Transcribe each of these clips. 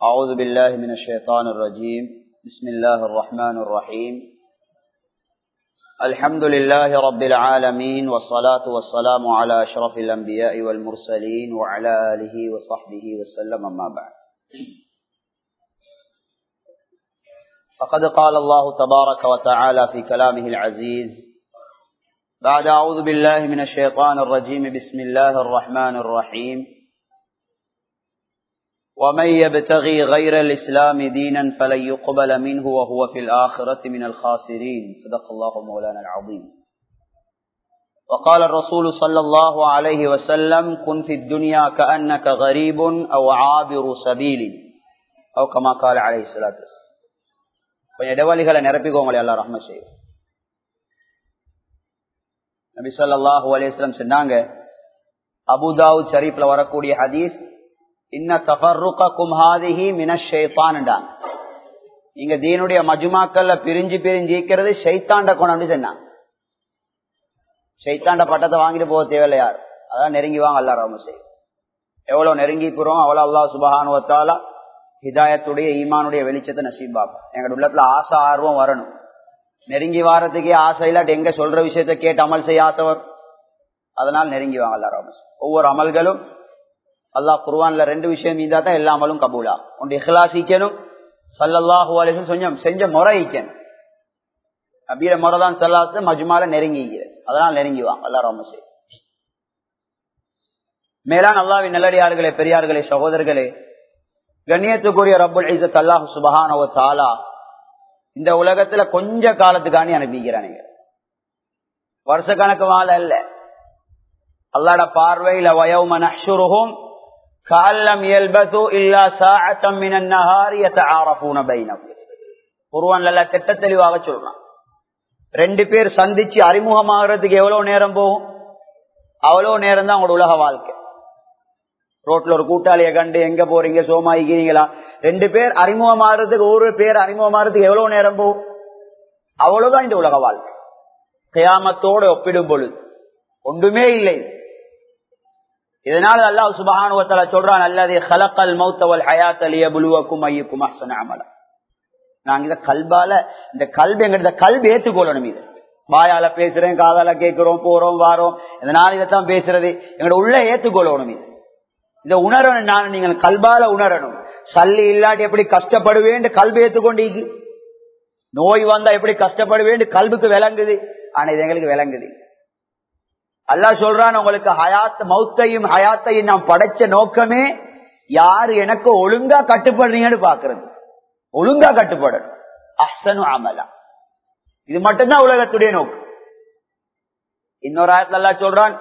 أعوذ بالله من الشيطان الرجيم بسم الله الرحمن الرحيم الحمد لله رب العالمين والصلاة والسلام على أشرف الأنبياء والمرسلين وعلى آله وصحبه وسلم أما بعد فقد قال الله تبارك وتعالى في كلامه العزيز بعد أعوذ بالله من الشيطان الرجيم بسم الله الرحمن الرحيم ومن يبتغي غير الإسلام دينا فلن يقبل منه وهو في الآخرة من الخاسرين صدق الله مولانا العظيم وقال الرسول صلى الله عليه وسلم كن في الدنيا كأنك غريب أو عابر سبيل أو كما قال عليه الصلاة والسلام கொஞ்சம் இடைவெளிகளை நிரப்பிக்கோங்களே எல்லாம் ரஹ்ம செய்யும் நபி சொல்லாஹு அலிஸ்லம் சொன்னாங்க அபுதாவு ஷரீப்ல வரக்கூடிய ஹதீஸ் இன்ன தஃபர்ருக்கும் ஹாதிஹி மினஷேத்தான்டான் நீங்க தீனுடைய மஜுமாக்கள்ல பிரிஞ்சு பிரிஞ்சு ஈக்கிறது ஷைத்தாண்ட கொண்டு சொன்னாங்க ஷைத்தாண்ட பட்டத்தை வாங்கிட்டு போக தேவையில்ல யார் அதான் நெருங்கி வாங்க அல்லா ரஹ்ம செய்யும் எவ்வளவு நெருங்கி போறோம் அவ்வளவு அல்லா சுபஹானுவத்தாலா ஹிதாயத்துடைய ஈமானுடைய வெளிச்சத்தை நசீபாக்கும் எங்களோட உள்ளத்துல ஆசை ஆர்வம் வரணும் நெருங்கி வாரத்துக்கே ஆசை இல்லாட்டி எங்க சொல்ற விஷயத்த கேட்டு அமல் செய்ய ஆசைவர் அதனால் நெருங்கி வாங்க அல்லா ரமஸ் ஒவ்வொரு அமல்களும் அல்லாஹ் குருவான்ல ரெண்டு விஷயம் மீதா தான் எல்லா அமலும் கபூலா உண்டு இஹ்லாஸ் ஈக்கணும் சல்லல்லாஹு அலிசன் கொஞ்சம் செஞ்ச முறை ஈக்கணும் அப்படியே முறை தான் சல்லாத்து மஜ்மால நெருங்கி அதனால் நெருங்கி வாங்க அல்லா ரமஸ் மேலான் அல்லாவின் நல்லடியார்களே பெரியார்களே சகோதரர்களே கண்ணியத்துக்குரிய ரப்புல் ஐசத் அல்லாஹு சுபஹானவ தாலா இந்த உலகத்துல கொஞ்ச காலத்துக்காண்டி அனுப்பிக்கிறானுங்க வருஷ கணக்கு வாழ அல்ல அல்லாட பார்வையில வயவும நஹ்ஷுருஹும் காலம் இயல்பது இல்லா சாஅத்தம் மினன் நஹாரி யதஆரஃபூன பைனஹும் குர்ஆன்ல அல்லாஹ் திட்ட தெளிவாக சொல்றான் ரெண்டு பேர் சந்திச்சு அறிமுகமாகறதுக்கு எவ்வளவு நேரம் போகும் அவ்வளவு நேரம் தான் உங்களோட உலக வாழ்க்கை ரோட்ல ஒரு கூட்டாளிய கண்டு எங்க போறீங்க சோமாயிக்கிறீங்களா ரெண்டு பேர் அறிமுகமாறதுக்கு ஒரு பேர் அறிமுகமாறதுக்கு எவ்வளவு நேரம் போகும் அவ்வளவுதான் இந்த உலக வாழ்க்கை கியாமத்தோடு ஒப்பிடும் பொழுது ஒன்றுமே இல்லை இதனால அல்லாஹ் சுபஹானுவத்தால சொல்றான் அல்லது ஹலக்கல் மௌத்தவல் ஹயாத் அலிய புலுவக்கும் ஐயுக்கும் அசன அமலா நாங்க இந்த கல்பால இந்த கல்வி எங்க கல்வி ஏற்றுக்கொள்ளணும் இது வாயால பேசுறேன் காதால கேட்கிறோம் போறோம் வாரோம் இதனால இதைத்தான் பேசுறது எங்களோட உள்ள ஏற்றுக்கொள்ளணும் இது இதை உணரணும் நான் நீங்கள் கல்பால உணரணும் சல்லி இல்லாட்டி எப்படி கஷ்டப்படுவேன் கல்வி ஏற்றுக்கொண்டீங்க நோய் வந்தா எப்படி கஷ்டப்படுவேன் கல்விக்கு விளங்குது ஆனா இது எங்களுக்கு விளங்குது அல்லா சொல்றான் உங்களுக்கு ஹயாத் மௌத்தையும் ஹயாத்தையும் நான் படைச்ச நோக்கமே யாரு எனக்கு ஒழுங்கா கட்டுப்படுறீங்கன்னு பாக்குறது ஒழுங்கா கட்டுப்படணும் அஹ்சனு அமலா இது மட்டும்தான் உலகத்துடைய நோக்கம் இன்னொரு ஆயத்துல அல்லா சொல்றான்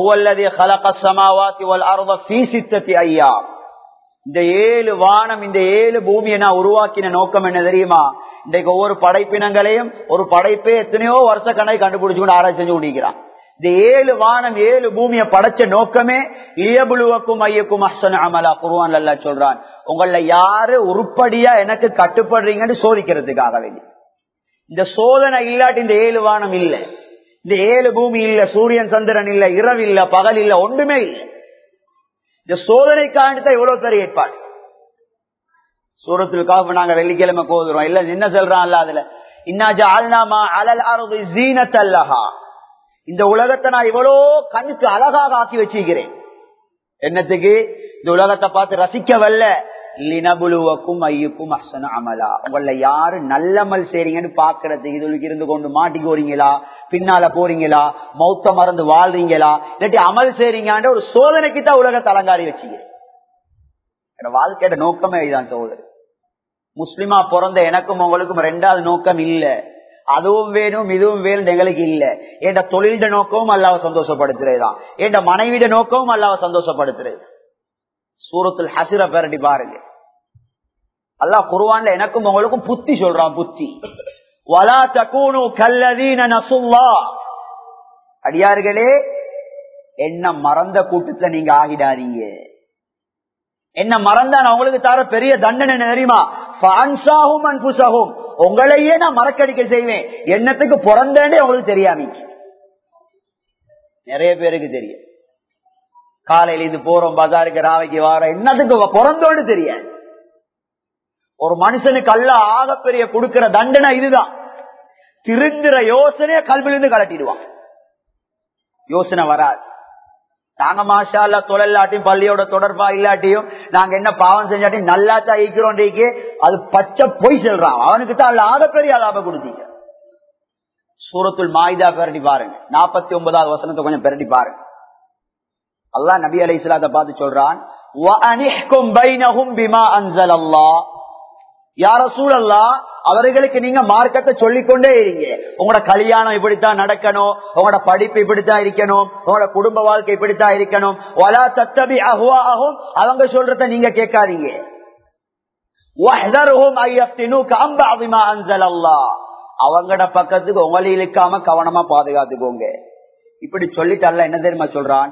இந்த ஏழு வானம் இந்த ஏழு பூமியை நான் உருவாக்கின நோக்கம் என்ன தெரியுமா இன்றைக்கு ஒவ்வொரு படைப்பினங்களையும் ஒரு படைப்பே எத்தனையோ வருஷ கணக்கு கண்டுபிடிச்சு ஆராய்ச்சி செஞ்சு கொண்டிருக்கிறான் இந்த ஏழு வானம் ஏழு பூமியை படைச்ச நோக்கமே இயபுலுவக்கும் ஐயக்கும் அசன அமலா குருவான் அல்லா சொல்றான் உங்கள யாரு உருப்படியா எனக்கு கட்டுப்படுறீங்கன்னு சோதிக்கிறதுக்காக வேண்டி இந்த சோதனை இல்லாட்டி இந்த ஏழு வானம் இல்லை இந்த ஏழு பூமி இல்ல சூரியன் சந்திரன் இல்ல இரவு இல்ல பகல் இல்ல ஒன்றுமே இல்லை இந்த சோதனைக்காண்டிதான் இவ்வளவு பெரிய ஏற்பாடு சூரத்தில் காப்பு நாங்க வெள்ளிக்கிழமை கோதுறோம் இல்ல என்ன சொல்றான் அல்ல அதுல இன்னாஜா அல்நாமா அலல் அருது ஜீனத் அல்லஹா இந்த உலகத்தை நான் இவ்வளோ கண்ணுக்கு அழகாக ஆக்கி வச்சுக்கிறேன் என்னத்துக்கு இந்த உலகத்தை பார்த்து ரசிக்க வல்ல லினபுலுவக்கும் ஐயுக்கும் அசன அமலா உங்கள யாரு நல்லமல் செய்றீங்கன்னு பாக்குறதுக்கு இதுக்கு இருந்து கொண்டு மாட்டிக்கு போறீங்களா பின்னால போறீங்களா மௌத்த மறந்து வாழ்றீங்களா இல்லாட்டி அமல் செய்றீங்கன்ற ஒரு சோதனைக்கு தான் உலகத்தை அலங்காரி வச்சுக்கிறேன் வாழ்க்கையோட நோக்கமே இதுதான் சோதனை முஸ்லிமா பிறந்த எனக்கும் உங்களுக்கும் ரெண்டாவது நோக்கம் இல்ல அதுவும் வேணும் இதுவும் வேணும் எங்களுக்கு இல்ல என் தொழில நோக்கமும் அல்லாவ சந்தோஷப்படுத்துறதுதான் என் மனைவிட நோக்கமும் அல்லாவ சந்தோஷப்படுத்துறது சூரத்தில் ஹசிர பேரடி பாருங்க அல்லாஹ் குருவான்ல எனக்கும் உங்களுக்கும் புத்தி சொல்றான் புத்தி வலா தக்கூனு கல்லதீன நசுல்லா அடியார்களே என்ன மறந்த கூட்டத்துல நீங்க ஆகிடாதீங்க என்ன மறந்தா நான் உங்களுக்கு தர பெரிய தண்டனை என்ன தெரியுமா பான்சாகும் அன்புசாகும் உங்களையே நான் மறக்கடிக்க செய்வேன் என்னத்துக்கு பிறந்தேன்னே உங்களுக்கு தெரியாம நிறைய பேருக்கு தெரியும் காலையில இது போறோம் பஜாருக்கு ராவைக்கு வாரம் என்னத்துக்கு பிறந்தோன்னு தெரியாது ஒரு மனுஷனுக்கு அல்ல ஆகப்பெரிய கொடுக்கிற தண்டனை இதுதான் திருந்துற யோசனைய கல்விலிருந்து கலட்டிடுவான் யோசனை வராது நாங்க மாஷா அல்ல தொழிலாட்டியும் பள்ளியோட தொடர்பா இல்லாட்டியும் நாங்க என்ன பாவம் செஞ்சாட்டியும் நல்லா தான் ஈக்கிறோம் அது பச்சை பொய் சொல்றான் அவனுக்கு தான் அல்ல ஆகப்பெரிய லாபம் கொடுத்தீங்க சூரத்துல் மாயுதா பெரட்டி பாருங்க நாற்பத்தி ஒன்பதாவது வசனத்தை கொஞ்சம் பெரட்டி பாருங்க அல்லா நபி அலை இஸ்லாத்தை பார்த்து சொல்றான் யார சூழல்லா அவர்களுக்கு நீங்க மார்க்கத்தை சொல்லிக்கொண்டே இருங்க உங்களோட கல்யாணம் இப்படித்தான் நடக்கணும் உங்களோட படிப்பு இப்படித்தான் இருக்கணும் உங்களோட குடும்ப வாழ்க்கை இப்படித்தான் இருக்கணும் வலா தத்தபி அஹுவா ஆகும் அவங்க சொல்றத நீங்க கேட்காதீங்க அவங்கட பக்கத்துக்கு உங்களை இழுக்காம கவனமா பாதுகாத்துக்கோங்க இப்படி சொல்லிட்டு அல்ல என்ன தெரியுமா சொல்றான்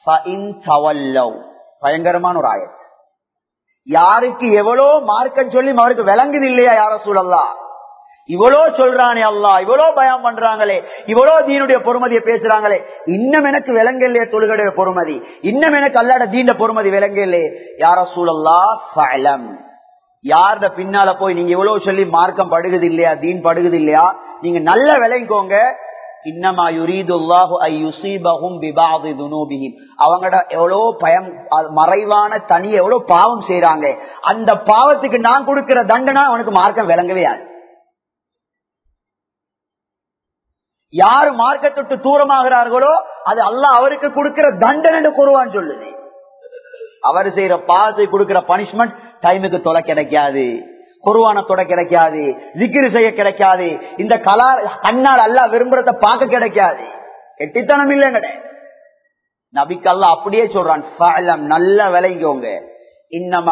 பயங்கரமான ஒரு ஆயத் யாருக்கு எவ்வளோ மார்க்கம் சொல்லி அவருக்கு விளங்குது இல்லையா யார சூழல்லா இவ்வளோ சொல்றானே அல்லா இவ்வளோ பயம் பண்றாங்களே இவ்வளோ தீனுடைய பொறுமதியை பேசுறாங்களே இன்னும் எனக்கு விளங்கலையே தொழுகடைய பொறுமதி இன்னும் எனக்கு அல்லாட தீண்ட பொறுமதி விளங்கலே யார சூழல்லா பலம் யார்த பின்னால போய் நீங்க எவ்வளவு சொல்லி மார்க்கம் படுகுது இல்லையா தீன் படுகுது இல்லையா நீங்க நல்ல விளங்கிக்கோங்க இன்னமா யுரீதுல்லாஹு ஐ யுசீபஹும் பிபாதி துனூபிஹிம் அவங்கட எவ்வளவு பயம் மறைவான தனி எவ்வளவு பாவம் செய்யறாங்க அந்த பாவத்துக்கு நான் கொடுக்கிற தண்டனை அவனுக்கு மார்க்கம் விளங்கவே ஆது யார் மார்க்கத்தொட்டு தூரமாகிறார்களோ அது அல்லாஹ் அவருக்கு கொடுக்கிற தண்டனை கூறுவான்னு சொல்லுது அவர் செய்யற பாவத்தை கொடுக்கிற பனிஷ்மெண்ட் டைமுக்கு தொலை கிடைக்காது குருவான தொட கிடைக்காது ஜிக்கிரி செய்ய கிடைக்காது இந்த கலா கண்ணால் அல்ல விரும்புறத பார்க்க கிடைக்காது கெட்டித்தனம் இல்லைங்கட நபிக்கு அல்ல அப்படியே சொல்றான் நல்ல விளைங்கோங்க இன்னமா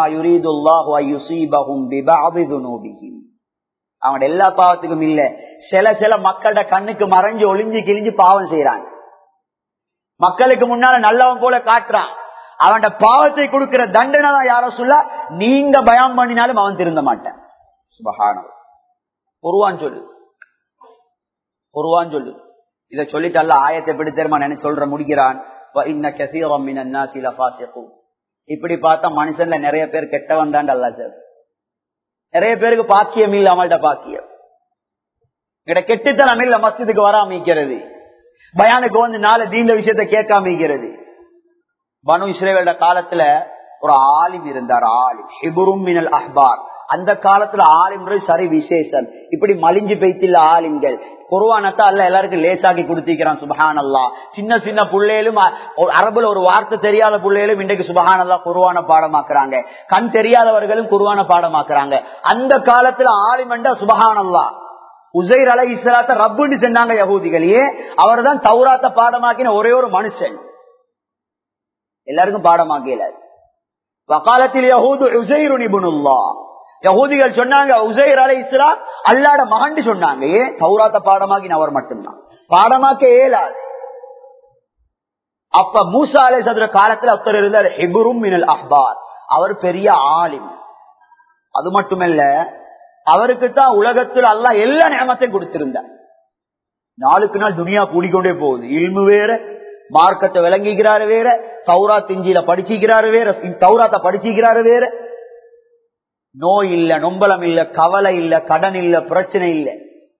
அவங்க எல்லா பாவத்துக்கும் இல்ல சில சில மக்களோட கண்ணுக்கு மறைஞ்சு ஒளிஞ்சு கிழிஞ்சு பாவம் செய்யறாங்க மக்களுக்கு முன்னால நல்லவன் போல காட்டுறான் அவன் பாவத்தை கொடுக்கிற தண்டனை தான் யார சொல்ல நீங்க பயம் பண்ணினாலும் அவன் திருந்த மாட்டான் சுபகான பொருவான் சொல்லு பொருவான் சொல்லு இத சொல்லிட்டு அல்ல ஆயத்தை எப்படி தெரியுமா நினைச்சு சொல்ற முடிக்கிறான் இப்படி பார்த்தா மனுஷன்ல நிறைய பேர் கெட்டவன் தான் அல்ல சார் நிறைய பேருக்கு பாக்கியம் இல்ல அவங்கள்ட்ட பாக்கியம் இட கெட்டுத்தனம் இல்ல மஸ்ஜிதுக்கு வராமிக்கிறது பயானுக்கு வந்து நாலு தீண்ட விஷயத்த கேட்காமிக்கிறது பனு இஸ்ரேவோட காலத்துல ஒரு ஆலிம் இருந்தார் ஆலிம் ஹிபுரும் மினல் அஹ்பார் அந்த காலத்துல ஆலிம்ன்றது சரி விசேஷம் இப்படி மலிஞ்சு பெய்த்தில்ல ஆலிம்கள் குருவானத்தை அல்ல எல்லாருக்கும் லேசாக்கி கொடுத்திருக்கிறான் சுபஹான் அல்லா சின்ன சின்ன புள்ளையிலும் அரபுல ஒரு வார்த்தை தெரியாத புள்ளையிலும் இன்றைக்கு சுபஹான் அல்லா குருவான பாடமாக்குறாங்க கண் தெரியாதவர்களும் குருவான பாடமாக்குறாங்க அந்த காலத்துல ஆலிமண்டா சுபஹான் அல்லா உசைர் அலை இஸ்லாத்த ரப்புன்னு சொன்னாங்க யகூதிகளே அவர் தான் தௌராத்த பாடமாக்கின ஒரே ஒரு மனுஷன் எல்லாருக்கும் பாடமாக்கல வக்காலத்தில் யகூது உசைரு நிபுணுல்லா யகூதிகள் சொன்னாங்க உசைர் அலை இஸ்லாம் அல்லாட மகண்டு சொன்னாங்க ஏன் தௌராத்த பாடமாக்கி அவர் மட்டும்தான் பாடமாக்க இயலாது அப்ப மூசா அலை சதுர காலத்துல ஒருத்தர் இருந்தார் ஹெபுரும் மினல் அஹ்பார் அவர் பெரிய ஆலிம் அது மட்டுமல்ல அவருக்கு தான் உலகத்தில் அல்லா எல்லா நியமத்தையும் கொடுத்திருந்தார் நாளுக்கு நாள் துனியா கூடிக்கொண்டே போகுது இல்மு வேற மார்க்கத்தை விளங்கிக்கிறாரு வேற தௌரா திஞ்சில படிச்சுக்கிறாரு வேற தௌராத்த படிச்சுக்கிறாரு வேற நோய் இல்ல நொம்பலம் இல்ல கவலை இல்ல கடன் இல்ல பிரச்சனை இல்ல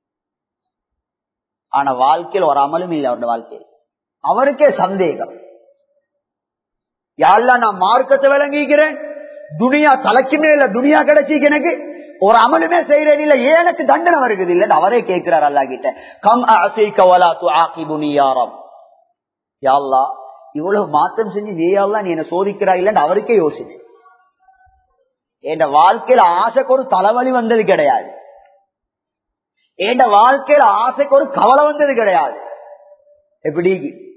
ஆனா வாழ்க்கையில் ஒரு அமலும் இல்லை அவருடைய வாழ்க்கையில் அவருக்கே சந்தேகம் யாரெல்லாம் நான் மார்க்கத்தை விளங்கிக்கிறேன் துனியா தலைக்குமே இல்ல துனியா கிடைச்சிக்கு எனக்கு ஒரு அமலுமே செய்யறேன் இல்ல எனக்கு தண்டனை வருகிறது இல்ல அவரே கேட்கிறார் அல்லா கிட்ட கம் அசைக்கவலா து ஆக்கி புனியாரம் யாழ்லா இவ்வளவு மாற்றம் செஞ்சு நீயாலாம் நீ என்ன சோதிக்கிறா இல்லன்னு அவருக்கே யோசிச்சு என் வாழ்க்கையில ஆசைக்கு ஒரு தலைவலி வந்தது கிடையாது என் வாழ்க்கையில ஆசைக்கு ஒரு கவலை வந்தது கிடையாது எப்படி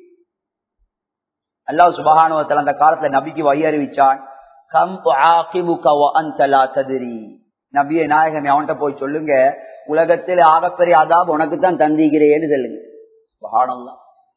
அல்லாஹ் சுபகானுவத்தில் அந்த காலத்துல நபிக்கு வழி அறிவிச்சான் கம் ததிரி நபியை நாயகம் அவன்கிட்ட போய் சொல்லுங்க உலகத்தில் ஆகப்பெரிய அதாப் உனக்கு தான் தந்திக்கிறேன்னு சொல்லுங்க சுபகானல்லாம்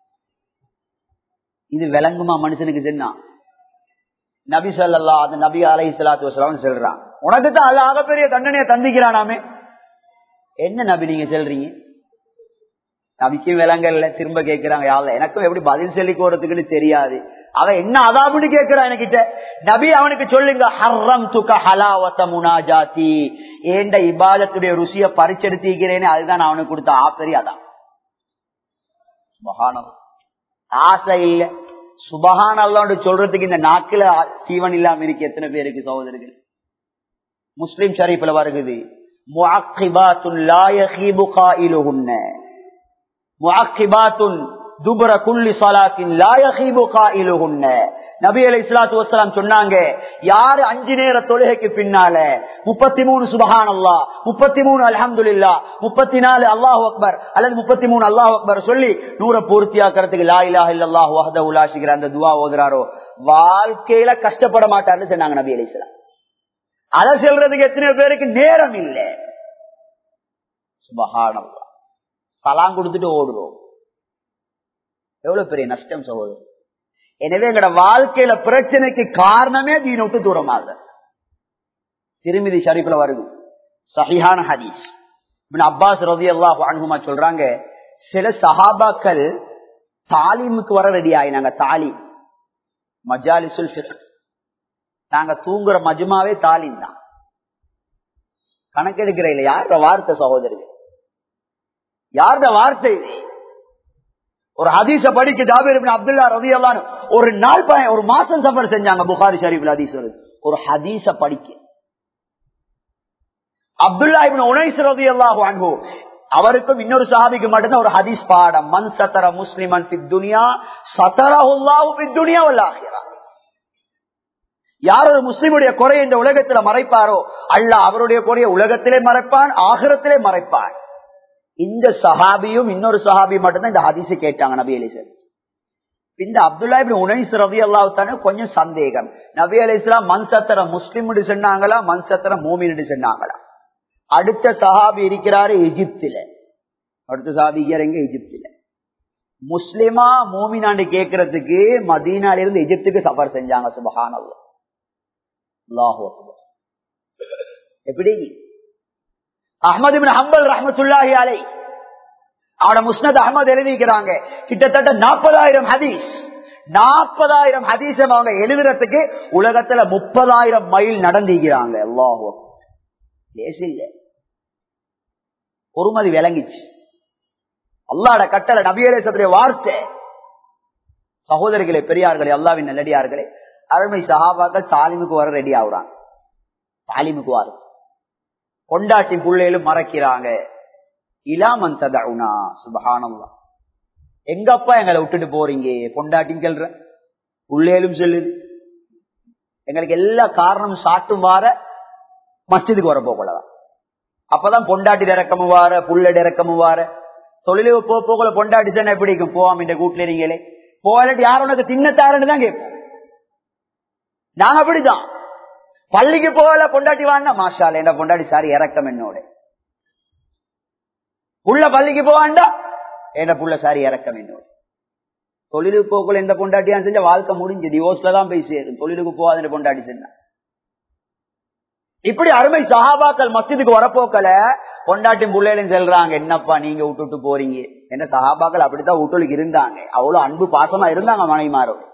இது விளங்குமா மனுஷனுக்கு சொன்னா நபி சொல்லா அது நபி அலை சலாத்து வசலாம் சொல்றான் உனக்கு தான் அது ஆகப்பெரிய தண்டனையை தந்திக்கிறானாமே என்ன நபி நீங்க சொல்றீங்க நபிக்கும் விலங்கல்ல திரும்ப கேட்கிறாங்க யாழ்ல எனக்கும் எப்படி பதில் சொல்லி போறதுக்குன்னு தெரியாது அவன் என்ன அதாபுன்னு கேட்கிறான் என்கிட்ட நபி அவனுக்கு சொல்லுங்க ஹர்ரம் துக்க ஹலாவத்த முனாஜாத்தி ஏண்ட இபாதத்துடைய ருசிய பறிச்செடுத்திருக்கிறேன்னு அதுதான் அவனுக்கு கொடுத்த ஆப்பெரிய அதான் சுபஹானல் ஆசை இல்ல சுபஹானல்லான்னு சொல்றதுக்கு இந்த நாக்குல சீவன் இல்லாம இருக்கு எத்தனை பேருக்கு சகோதரர்கள் முஸ்லிம் ஷரீஃப்ல வருகுது முஅக்கிபாத்துன் லா யகீபு காயிலுஹுன்ன முஅக்கிபாத்துன் துபர குல்லி சலாத்தின் லா யகீபு காயிலுஹுன்ன நபி அலைஹிஸ்ஸலாத்து வஸலாம் சொன்னாங்க யாரு அஞ்சு நேர தொழுகைக்கு பின்னால முப்பத்தி மூணு சுபஹான் அல்லா முப்பத்தி மூணு அல்ஹம்துலில்லா முப்பத்தி நாலு அல்லாஹு அக்பர் அல்லது முப்பத்தி மூணு அல்லாஹு அக்பர் சொல்லி நூற பூர்த்தியாக்குறதுக்கு லா இலாஹ இல்லல்லாஹு வஹ்தஹு லா ஷரீக அந்த துஆ ஓதுறாரோ வாழ்க்கையில கஷ்டப்பட மாட்டார்னு சொன்னாங்க நபி அலைஹிஸ்ஸலாம் அதை சொல்றதுக்கு எத்தனை பேருக்கு நேரம் இல்லை சுபஹானல்லா சலாம் கொடுத்துட்டு ஓடுறோம் எவ்வளவு பெரிய நஷ்டம் சகோதரர் எனவே எங்கட வாழ்க்கையில பிரச்சனைக்கு காரணமே தீன விட்டு தூரமாக திருமிதி ஷரீஃப்ல வருது சஹிஹான ஹதீஸ் இப்னு அப்பாஸ் ரவி அல்லாஹ் அனுகுமா சொல்றாங்க சில சஹாபாக்கள் தாலீமுக்கு வர ரெடி ஆயினாங்க தாலீம் மஜாலிசுல் ஃபிக்ஹ் நாங்க தூங்குற மஜ்மாவே தாலீம் தான் கணக்கெடுக்கிற இல்ல யாரோட வார்த்தை சகோதரர்கள் யாரோட வார்த்தை இது ஒரு ஹதீஸ படிக்க ஜாபீர் இப்னு அப்துல்லா ரலியல்லாஹு ஒரு நாள் பயன் ஒரு மாசம் சஃபர் செஞ்சாங்க புகாரி ஷரீஃப்ல ஹதீஸ் வருது ஒரு ஹதீஸ படிக்க அப்துல்லா இப்னு உனைஸ் ரலியல்லாஹு அன்ஹு அவருக்கும் இன்னொரு சஹாபிக்கு மட்டும்தான் ஒரு ஹதீஸ் பாடம் மன் சத்தர முஸ்லிமன் ஃபித் துனியா சத்தரஹுல்லாஹு ஃபித் துனியா வல் ஆখিরা யார் ஒரு முஸ்லிமுடைய குறை இந்த உலகத்துல மறைப்பாரோ அல்லாஹ் அவருடைய குறைய உலகத்திலே மறைப்பான் ஆகிரத்திலே மறைப்பான் இந்த சஹாபியும் இன்னொரு சஹாபி மட்டும்தான் இந்த ஹதீஸை கேட்டாங்க நபி அலிசன் இந்த அப்துல்லா இப்படி உனைஸ் ரவி அல்லாவுத்தானே கொஞ்சம் சந்தேகம் நபி அலி இஸ்லாம் மண் சத்திர முஸ்லிம் சொன்னாங்களா மண் சத்திர மூமின் சொன்னாங்களா அடுத்த சஹாபி இருக்கிறாரு எகிப்தில அடுத்த சஹாபி இறங்க எகிப்தில முஸ்லிமா மூமினாண்டு கேட்கறதுக்கு மதீனால இருந்து எகிப்துக்கு சஃபர் செஞ்சாங்க சுபஹான் அல்லாஹ் எப்படி அஹமது ஹம்பல் ரஹமத்துல்லாஹி அலை அவட முஸ்னத் அகமது எழுதிக்கிறாங்க கிட்டத்தட்ட நாற்பதாயிரம் ஹதீஸ் நாற்பதாயிரம் ஹதீசம் அவங்க எழுதுறதுக்கு உலகத்துல முப்பதாயிரம் மைல் நடந்திக்கிறாங்க எல்லாஹோ இல்ல பொறுமதி விளங்கிச்சு அல்லாட கட்டளை நபியரசத்துடைய வார்த்தை சகோதரிகளே பெரியார்களே அல்லாவின் நல்லடியார்களே அருமை சகாபாக்கள் தாலிமுக்கு வர ரெடி ஆகுறாங்க தாலிமுக்கு வரும் கொண்டாட்டி பிள்ளைகளும் மறக்கிறாங்க இலாமன் ததவுனா சுபஹானல்லா எங்கப்பா எங்களை விட்டுட்டு போறீங்க பொண்டாட்டின்னு சொல்ற பிள்ளைகளும் சொல்லுது எங்களுக்கு எல்லா காரணமும் சாட்டும் வார மஸ்ஜிதுக்கு வர போகலாம் அப்பதான் பொண்டாட்டி இறக்கமும் வார புள்ளடி இறக்கமும் வார தொழில போ போகல பொண்டாட்டி சொன்ன எப்படி இருக்கும் போவாம இந்த கூட்டுல நீங்களே போகலாட்டி யாரும் உனக்கு தின்னத்தாருன்னு தான் கேட்போம் நாங்க அப்படிதான் பள்ளிக்கு போகல பொண்டாட்டி வாண்டா மாஷால என்ன பொண்டாட்டி சாரி இறக்கம் என்னோட புள்ள பள்ளிக்கு போவாண்டா என்ன புள்ள சாரி இறக்கம் என்னோட தொழிலுக்கு போகல எந்த பொண்டாட்டியா செஞ்ச வாழ்க்கை முடிஞ்சு டிவோர்ஸ்ல தான் போய் சேரும் தொழிலுக்கு போகாத பொண்டாட்டி செஞ்ச இப்படி அருமை சஹாபாக்கள் மஸ்ஜிதுக்கு வரப்போக்கல பொண்டாட்டி பிள்ளைகளும் செல்றாங்க என்னப்பா நீங்க விட்டுட்டு போறீங்க என்ன சஹாபாக்கள் அப்படித்தான் வீட்டுக்கு இருந்தாங்க அவ்வளவு அன்பு பாசமா இருந்தாங்க மனைமாரோட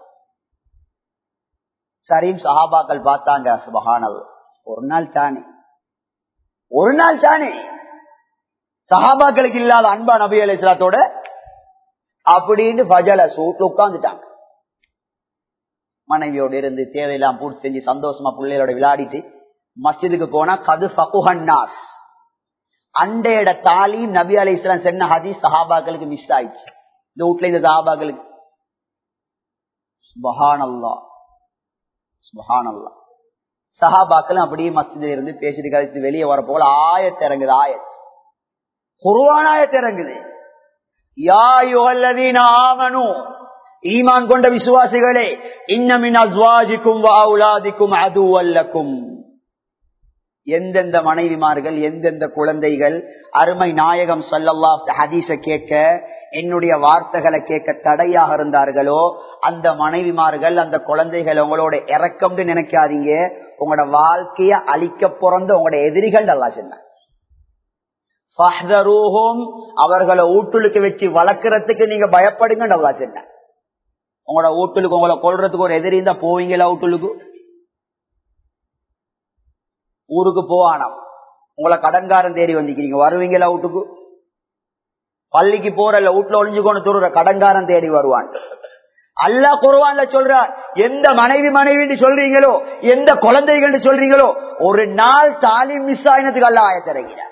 சரியும் சஹாபாக்கள் பார்த்தாங்க சுபஹானது ஒரு நாள் தானே ஒரு நாள் தானே சஹாபாக்களுக்கு இல்லாத அன்பா நபி அலிஸ்லாத்தோட அப்படின்னு பஜல சூட்டு உட்கார்ந்துட்டாங்க மனைவியோட இருந்து தேவையெல்லாம் பூர்த்தி செஞ்சு சந்தோஷமா பிள்ளைகளோட விளையாடிட்டு மஸ்ஜிதுக்கு போனா கது ஃபகுஹன்னாஸ் அண்டையோட தாலி நபி அலி இஸ்லாம் சென்ன ஹதீஸ் சஹாபாக்களுக்கு மிஸ் ஆயிடுச்சு இந்த வீட்டுல இந்த சஹாபாக்களுக்கு சுபஹானல்லா சுபஹானல்லா சஹாபாக்களும் அப்படியே மஸ்ஜிதில் இருந்து பேசிட்டு கழித்து வெளியே வர போல ஆயத்து இறங்குது ஆயத் குருவான ஆயத்து இறங்குது யா யுகல்லதீன ஆமனு ஈமான் கொண்ட விசுவாசிகளே இன்னமின் அஸ்வாஜிக்கும் வாவுலாதிக்கும் அதுவல்லக்கும் எந்தெந்த மனைவிமார்கள் எந்தெந்த குழந்தைகள் அருமை நாயகம் சல்லல்லா ஹதீஸ கேட்க என்னுடைய வார்த்தைகளை கேட்க தடையாக இருந்தார்களோ அந்த மனைவிமார்கள் அந்த குழந்தைகள் உங்களோட இறக்கம்னு நினைக்காதீங்க உங்களோட வாழ்க்கைய அழிக்க பிறந்த உங்களோட எதிரிகள் நல்லா சொன்ன அவர்களை ஊட்டுலுக்கு வச்சு வளர்க்கறதுக்கு நீங்க பயப்படுங்க நல்லா சொன்ன உங்களோட ஊட்டுலுக்கு உங்களை கொள்றதுக்கு ஒரு எதிரி இருந்தா போவீங்களா ஊட்டுலுக்கு ஊருக்கு போவானாம் உங்களை கடன்காரன் தேடி வந்திருக்கீங்க வருவீங்களா வீட்டுக்கு பள்ளிக்கு போறல வீட்டுல ஒளிஞ்சு கொண்டு துருற கடன்காரன் தேடி வருவான் அல்லா குருவான்ல சொல்றார் எந்த மனைவி மனைவி சொல்றீங்களோ எந்த குழந்தைகள் சொல்றீங்களோ ஒரு நாள் தாலி மிஸ் ஆயினதுக்கு அல்ல ஆயத்திறகிறார்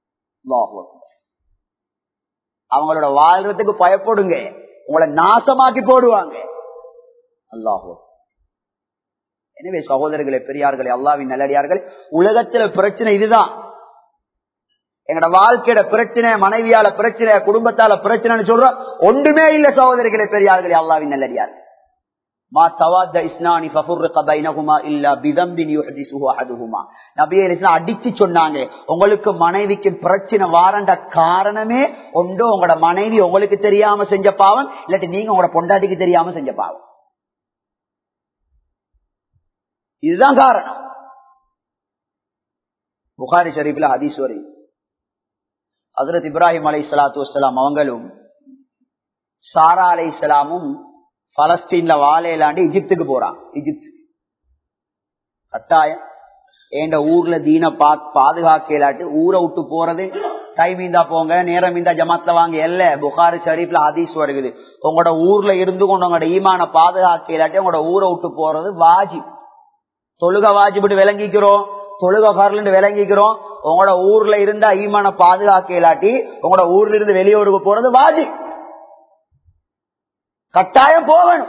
அவங்களோட வாழ்றதுக்கு பயப்படுங்க உங்களை நாசமாக்கி போடுவாங்க அல்லாஹோ எனவே சகோதரர்களே பெரியார்களே அல்லாவின் நல்லடியார்கள் உலகத்துல பிரச்சனை இதுதான் எங்கட வாழ்க்கையோட பிரச்சனை மனைவியால பிரச்சனை குடும்பத்தால பிரச்சனைன்னு சொல்றோம் ஒன்றுமே இல்ல சகோதரிகளே பெரியார்களே அல்லாவின் நல்லடியார்கள் மா தவாத்த இஸ்னானி ஃபஃபுர்ரிக பைனஹுமா இல்லா பிதம்பின் யுஹ்திஸுஹு அஹதுஹுமா நபியே இஸ்லாம் அடிச்சு சொன்னாங்க உங்களுக்கு மனைவிக்கு பிரச்சனை வாரண்ட காரணமே ஒன்றோ உங்களோட மனைவி உங்களுக்கு தெரியாம செஞ்ச பாவம் இல்லாட்டி நீங்க உங்களோட பொண்டாட்டிக்கு தெரியாம செஞ்ச பாவம் இதுதான் காரணம் புகாரி ஷரீஃப்ல ஹதீஸ் வரையும் ஹசரத் இப்ராஹிம் அலை சலாத்து வலாம் அவங்களும் சாரா அலை சலாமும் பலஸ்தீன்ல வாழையிலாண்டு இஜிப்துக்கு போறான் இஜிப்து கட்டாயம் என் ஊர்ல தீன பா பாதுகாக்கலாட்டு ஊரை விட்டு போறது டைம் இருந்தா போங்க நேரம் இருந்தா ஜமாத்துல வாங்க இல்ல புகாரி ஷரீப்ல ஹதீஸ் வருகுது உங்களோட ஊர்ல இருந்து கொண்டு உங்களோட ஈமான பாதுகாக்கலாட்டி உங்களோட ஊரை விட்டு போறது வாஜி தொழுக வாஜிபிட்டு விளங்கிக்கிறோம் தொழுக பரலன்னு விளங்கிக்கிறோம் உங்களோட ஊர்ல இருந்தா ஈமான பாதுகாக்க இல்லாட்டி உங்களோட ஊர்ல இருந்து வெளியூருக்கு போறது வாஜி கட்டாயம் போகணும்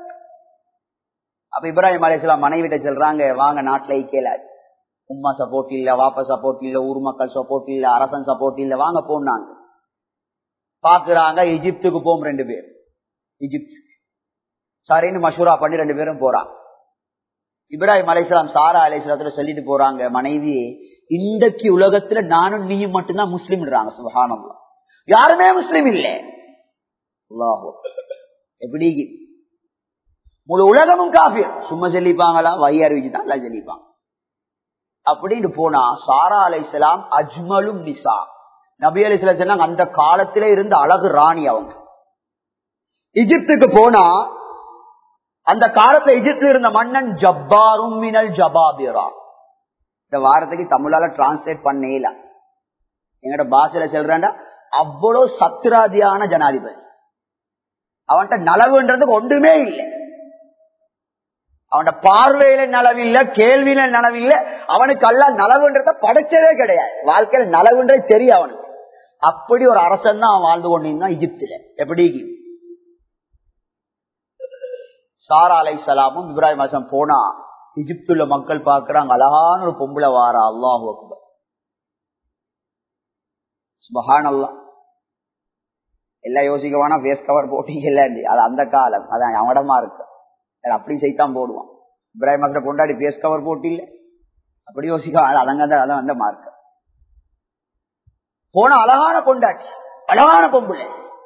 அப்ப இப்ராஹிம் அலிஸ்லாம் மனைவிட்ட சொல்றாங்க வாங்க நாட்டுல ஐக்கியலாது உம்மா சப்போர்ட் இல்ல வாப்பா சப்போர்ட் இல்ல ஊர் மக்கள் சப்போர்ட் இல்ல அரசன் சப்போர்ட் இல்ல வாங்க போனாங்க பாக்குறாங்க எஜிப்துக்கு போம் ரெண்டு பேர் எஜிப்து சரின்னு மஷூரா பண்ணி ரெண்டு பேரும் போறாங்க இப்ராஹிம் அலைசலாம் சாரா அலைசலத்துல சொல்லிட்டு போறாங்க மனைவி இன்றைக்கு உலகத்துல நானும் நீயும் மட்டும்தான் முஸ்லீம்ன்றாங்க சுபஹானம் யாருமே முஸ்லீம் இல்ல எப்படி முழு உலகமும் காஃபியர் சும்மா சொல்லிப்பாங்களா வை அறிவிச்சுதான் எல்லாம் சொல்லிப்பாங்க அப்படின்னு போனா சாரா அலைசலாம் அஜ்மலும் நிசா நபி அலிஸ்லாம் சொன்னாங்க அந்த காலத்திலே இருந்த அழகு ராணி அவங்க இஜிப்துக்கு போனா அந்த காலத்துல எஜிப்துல இருந்த மன்னன் ஜப்பாரும் மினல் ஜபாபிரா இந்த வாரத்துக்கு தமிழால டிரான்ஸ்லேட் பண்ணல எங்கட பாஷையில சொல்றேன்டா அவ்வளவு சத்திராதியான ஜனாதிபதி அவன்கிட்ட நலவுன்றதுக்கு ஒன்றுமே இல்லை அவன் பார்வையில நலவில்ல கேள்வியில நலவில்ல அவனுக்கு அல்ல நலவுன்றத படைச்சதே கிடையாது வாழ்க்கையில நலவுன்றது தெரியும் அவனுக்கு அப்படி ஒரு அரசன் தான் அவன் வாழ்ந்து கொண்டிருந்தான் இஜிப்துல எப்படி சாரா அலை சலாமும் இப்ராஹிம் அசம் போனா இஜிப்துள்ள மக்கள் பாக்குறாங்க அழகான ஒரு பொம்பளை வாரா அல்லாஹு அக்பர் சுபஹான் அல்லா எல்லாம் யோசிக்க வேணா ஃபேஸ் கவர் போட்டீங்கல்ல அது அந்த காலம் அதான் அவடமா இருக்கு அப்படி செய்தான் போடுவான் இப்ராஹிம் அசனை கொண்டாடி ஃபேஸ் கவர் போட்டில்ல அப்படி யோசிக்க அதங்க அதான் அந்த மார்க் போன அழகான கொண்டாட்டி அழகான பொம்பளை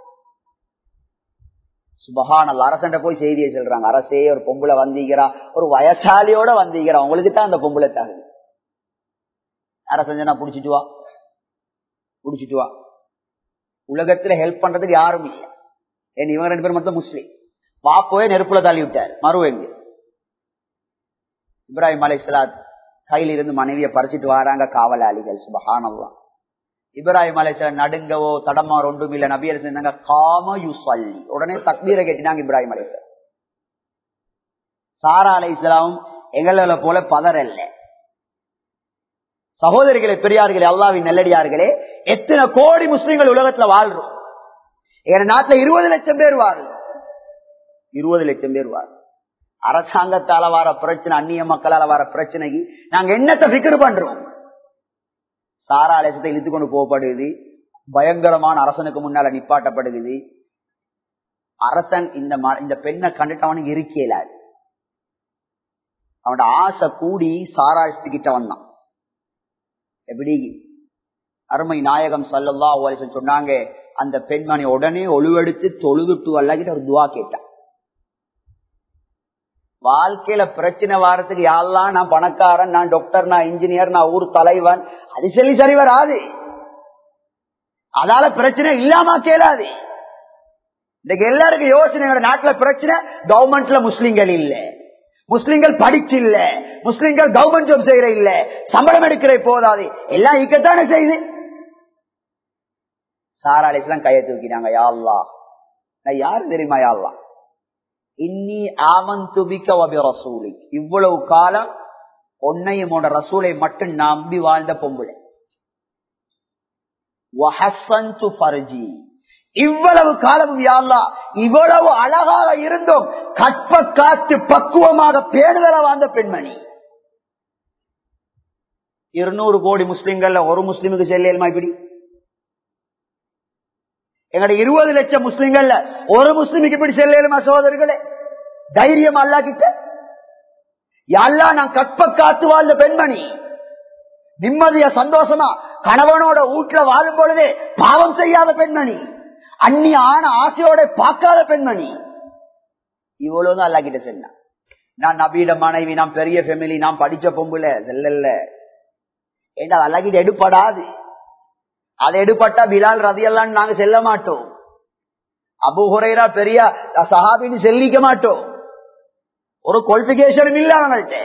சுபஹான் அல்ல அரசண்ட போய் செய்தியை சொல்றாங்க அரசே ஒரு பொம்பளை வந்தீங்கிறா ஒரு வயசாலியோட வந்தீங்கிறா உங்களுக்கு தான் அந்த பொம்பளை தகுதி அரசஞ்சனா புடிச்சிட்டு வா புடிச்சிட்டு வா உலகத்துல ஹெல்ப் பண்றதுக்கு யாரும் இல்லை ஏன் இவங்க ரெண்டு பேரும் மட்டும் முஸ்லீம் பாப்போவே நெருப்புல தள்ளி விட்டார் மறுவெங்க இப்ராஹிம் அலை சலாத் கையில இருந்து மனைவியை பறிச்சிட்டு வராங்க காவலாளிகள் சுபஹானல்லாம் இப்ராஹிம் அலைசலாம் நடுங்கவோ தடமாறு ஒன்றும் இல்ல நபியர் சொன்னாங்க காம யூ சொல்லி உடனே தக்பீரை கேட்டினாங்க இப்ராஹிம் அலைசலாம் சாரா அலை இஸ்லாம் எங்களை போல பதர் அல்ல சகோதரிகளே பெரியார்களே அல்லாவின் நல்லடியார்களே எத்தனை கோடி முஸ்லீம்கள் உலகத்துல வாழ்றோம் எங்க நாட்டுல இருபது லட்சம் பேர் வாழ்றோம் இருபது லட்சம் பேர் வாழ்றோம் அரசாங்கத்தால வர பிரச்சனை அந்நிய மக்களால வர பிரச்சனைக்கு நாங்க என்னத்தை பிக்கர் பண்றோம் சாரா அலசத்தை இழுத்து கொண்டு போகப்படுது பயங்கரமான அரசனுக்கு முன்னால நிப்பாட்டப்படுகிறது அரசன் இந்த இந்த பெண்ணை கண்டுட்டு அவனுக்கு இருக்கலாது அவனோட ஆசை கூடி சாராயத்துக்கிட்ட வந்தான் எப்படி அருமை நாயகம் சல்லல்லா சொன்னாங்க அந்த பெண்மணி உடனே ஒழுவெடுத்து தொழுதுட்டு அல்லகிட்ட ஒரு துவா கேட்டான் வாழ்க்கையில பிரச்சனை வாரத்துக்கு யாரெல்லாம் நான் பணக்காரன் நான் டாக்டர் நான் இன்ஜினியர் நான் ஊர் தலைவன் அது சொல்லி சரி வராது அதால பிரச்சனை இல்லாம கேளாது இன்னைக்கு எல்லாருக்கும் யோசனை நாட்டுல பிரச்சனை கவர்மெண்ட்ல முஸ்லிம்கள் இல்ல முஸ்லிம்கள் படிச்சு இல்ல முஸ்லிம்கள் கவர்மெண்ட் ஜாப் செய்யற இல்ல சம்பளம் எடுக்கிற போதாது எல்லாம் இக்கத்தானே செய்யுது சாராளிஸ்லாம் கையை தூக்கிட்டாங்க யாழ்லா நான் யாரு தெரியுமா யாழ்லா இன்னி ஆமன் துபிக்க ரசூலி இவ்வளவு காலம் உன்னையும் உன ரசூலை மட்டும் நம்பி வாழ்ந்த பொம்புளை இவ்வளவு காலமும் யாழ்லா இவ்வளவு அழகாக இருந்தோம் கற்ப காத்து பக்குவமாக பேணுதல வாழ்ந்த பெண்மணி இருநூறு கோடி முஸ்லிம்கள்ல ஒரு முஸ்லிமுக்கு செல்லேலுமா இப்படி எங்களுடைய இருபது லட்சம் முஸ்லிம்கள்ல ஒரு முஸ்லிமுக்கு இப்படி செல்லேலுமா சோதர்களே தைரியம் அல்லா கிட்ட யாழ்லா நான் கற்ப காத்து வாழ்ந்த பெண்மணி நிம்மதியா சந்தோஷமா கணவனோட வீட்டுல வாழும் பொழுதே பாவம் செய்யாத பெண்மணி அந்நி ஆன ஆசையோட பார்க்காத பெண்மணி இவ்வளவுதான் அல்லா கிட்ட சொன்ன நான் நபீட மனைவி நான் பெரிய ஃபேமிலி நான் படிச்ச பொம்புல செல்லல்ல ஏண்டா அல்லா கிட்ட எடுப்படாது அது எடுப்பட்டா பிலால் ரதியெல்லாம் நாங்க செல்ல மாட்டோம் அபு ஹுரைரா பெரிய சஹாபின்னு செல்லிக்க மாட்டோம் ஒரு குவாலிபிகேஷனும் இல்ல அவங்கள்ட்ட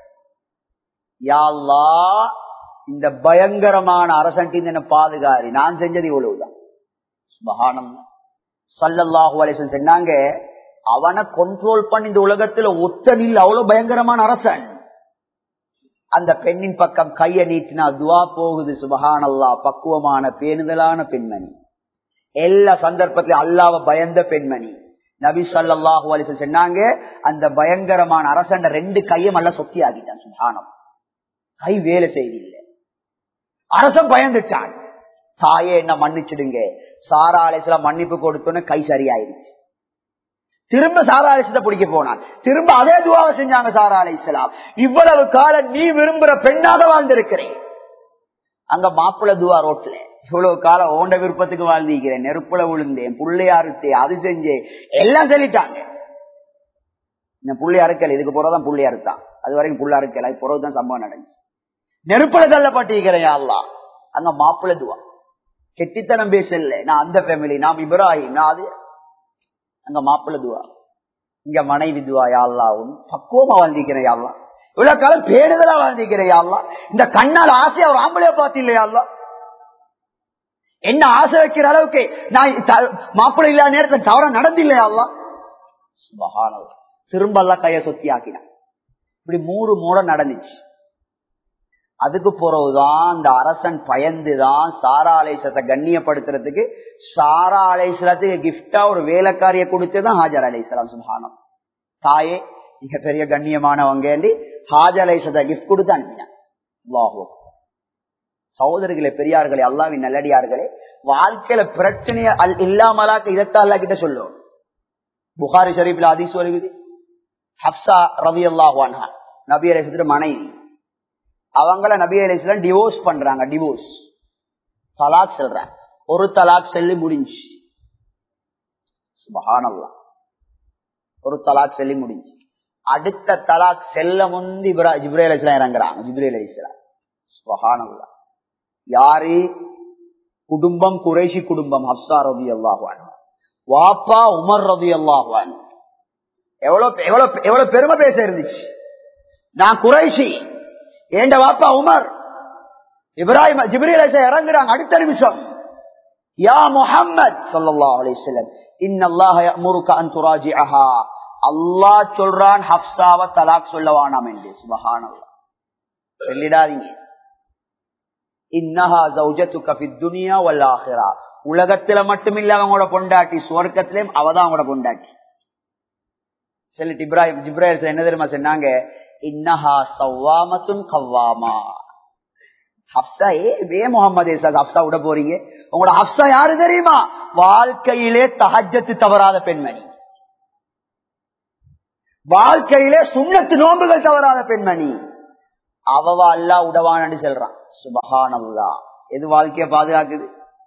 யாழ்லா இந்த பயங்கரமான அரசன்ட்டு பாதுகாரி நான் செஞ்சது இவ்வளவுதான் சுபகானம் சல்லல்லாஹு அலிசன் சொன்னாங்க அவனை கண்ட்ரோல் பண்ணி இந்த உலகத்துல ஒத்தனில் அவ்வளவு பயங்கரமான அரசன் அந்த பெண்ணின் பக்கம் கைய நீட்டினா துவா போகுது சுபகானல்லா பக்குவமான பேணுதலான பெண்மணி எல்லா சந்தர்ப்பத்திலும் அல்லாவ பயந்த பெண்மணி நபி சல்லாஹூ அலிசன் சொன்னாங்க அந்த பயங்கரமான அரசன் ரெண்டு கையும் அல்ல சொத்தி ஆகிட்டான் சுபானம் கை வேலை செய்தில்லை அரசன் பயந்துட்டான் தாயே என்ன மன்னிச்சிடுங்க சாரா அலிஸ்ல மன்னிப்பு கொடுத்தோன்னு கை சரியாயிருச்சு திரும்ப சாரா அலிசத்தை பிடிக்க போனான் திரும்ப அதே துவாவை செஞ்சாங்க சாரா அலி இஸ்லாம் இவ்வளவு காலம் நீ விரும்புற பெண்ணாக வாழ்ந்திருக்கிறேன் அங்க மாப்பிள்ள துவா ரோட்ல இவ்வளவு காலம் ஓண்ட விருப்பத்துக்கு வாழ்ந்திருக்கிறேன் நெருப்புல விழுந்தேன் புள்ளையா அறுத்தேன் அது செஞ்சேன் எல்லாம் சொல்லிட்டாங்க இந்த புள்ளி அறுக்கல் இதுக்கு போறதான் புள்ளி அறுத்தான் அது வரைக்கும் புள்ள அறுக்கல் அது பிறகுதான் சம்பவம் நடந்துச்சு நெருப்புல தள்ளப்பட்டிருக்கிறேன் அல்லா அங்க மாப்பிள்ள துவா கெட்டித்தனம் பேசல நான் அந்த ஃபேமிலி நாம் இப்ராஹிம் நான் அது அங்க மாப்பிள்ள துவா இங்க மனைவி துவா யாழ்லாவும் பக்குவமா வாழ்ந்திருக்கிறேன் யாழ்லாம் இவ்வளவு காலம் பேடுதலா வாழ்ந்திருக்கிறேன் யாழ்லாம் இந்த கண்ணால் ஆசையா ஒரு ஆம்பளைய பார்த்து இல்லையா என்ன ஆசை வைக்கிற அளவுக்கு நான் மாப்பிள்ளை இல்லாத நேரத்தில் தவற நடந்தில்லையா திரும்ப எல்லாம் கைய சொத்தி ஆக்கினான் இப்படி மூணு மூடம் நடந்துச்சு அதுக்கு பிறகுதான் இந்த அரசன் பயந்துதான் சாரா அலேசத்தை கண்ணியப்படுத்துறதுக்கு சாரா அலேஸ்வரத்துக்கு கிஃப்டா ஒரு வேலைக்காரிய கொடுத்ததுதான் ஹாஜர் அலேஸ்வரம் சுபானம் தாயே மிக பெரிய கண்ணியமானவங்க ஹாஜர் அலேசத்தை கிஃப்ட் கொடுத்து அனுப்பினான் சகோதரர்களே பெரியார்களே அல்லாவின் நல்லடியார்களே வாழ்க்கையில பிரச்சனைய இல்லாமலாக்க இதத்தான் அல்லா கிட்ட சொல்லும் புகாரி ஷரீப்ல அதிஸ் வருகுது ஹப்சா ரவி அல்லாஹான் நபி அலேசத்துல மனைவி அவங்கள நபி அலிஸ்லாம் டிவோர்ஸ் பண்றாங்க டிவோர்ஸ் தலாக் செல்றாங்க ஒரு தலாக் செல்லி முடிஞ்சு சுபஹானல்லா ஒரு தலாக் செல்லி முடிஞ்சு அடுத்த தலாக் செல்ல முந்தி ஜிப்ரே அலிஸ்லாம் இறங்குறாங்க ஜிப்ரே அலிஸ்லாம் சுபஹானல்லா யாரு குடும்பம் குறைஷி குடும்பம் ஹப்சா ரவி அல்லாஹான் வாப்பா உமர் ரவி அல்லாஹான் எவ்வளவு எவ்வளவு எவ்வளவு பெருமை பேச இருந்துச்சு நான் குறைஷி ஏண்ட வாப்பா உமர் இப்ராஹிம் ஜிப்ரீல் இறங்குறாங்க அடுத்த நிமிஷம் யா முஹம்மத் ஸல்லல்லாஹு அலைஹி வஸல்லம் இன்னல்லாஹ யஅமுருக அன் துராஜிஅஹா அல்லாஹ் சொல்றான் ஹப்ஸாவ தலாக் சொல்ல வேணாம் என்று சுபஹானல்லாஹ் சொல்லிடாதீங்க இன்னஹா ஜௌஜத்துக ஃபித் துன்யா வல் ஆখিরা உலகத்துல மட்டுமில்ல அவங்களோட பொண்டாட்டி சுவர்க்கத்திலேயும் அவதான் அவங்களோட பொண்டாட்டி சொல்லிட்டு இப்ராஹிம் ஜிப்ராஹிம் என்ன தெரியுமா சொன்னாங்க இன்னஹா சவ்வாமத்துன் கவ்வாமா ஹப்சா ஏ முகமது ஹப்சா விட போறீங்க உங்களோட ஹப்சா யாரு தெரியுமா வாழ்க்கையிலே தஹஜத்து தவறாத பெண்மணி வாழ்க்கையிலே சுண்ணத்து நோம்புகள் தவறாத பெண்மணி அவவா அல்லா உடவானு சொல்றான் சுபஹான் அல்லா எது வாழ்க்கைய பாதுகாக்குது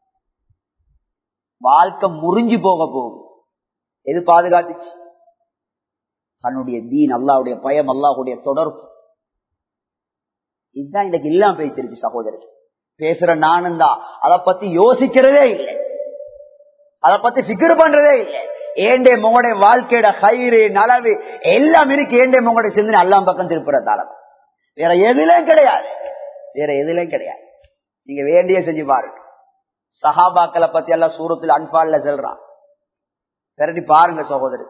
வாழ்க்கை முறிஞ்சு போக போகுது எது பாதுகாத்துச்சு தன்னுடைய தீன் அல்லாவுடைய பயம் அல்லாஹுடைய தொடர்பு இதுதான் இன்னைக்கு இல்லாம பேசிருக்கு சகோதரர் பேசுற நானும் தான் அதை பத்தி யோசிக்கிறதே இல்லை அதை பத்தி பிக்கர் பண்றதே இல்லை ஏண்டே மோடைய வாழ்க்கையோட கயிறு நலவு எல்லாம் இருக்கு ஏண்டே மோடைய சிந்தனை எல்லாம் பக்கம் திருப்புறதால வேற எதுலயும் கிடையாது வேற எதுலயும் கிடையாது நீங்க வேண்டிய செஞ்சு பாருங்க சஹாபாக்களை பத்தி எல்லாம் சூரத்தில் அன்பால்ல செல்றான் திரட்டி பாருங்க சகோதரி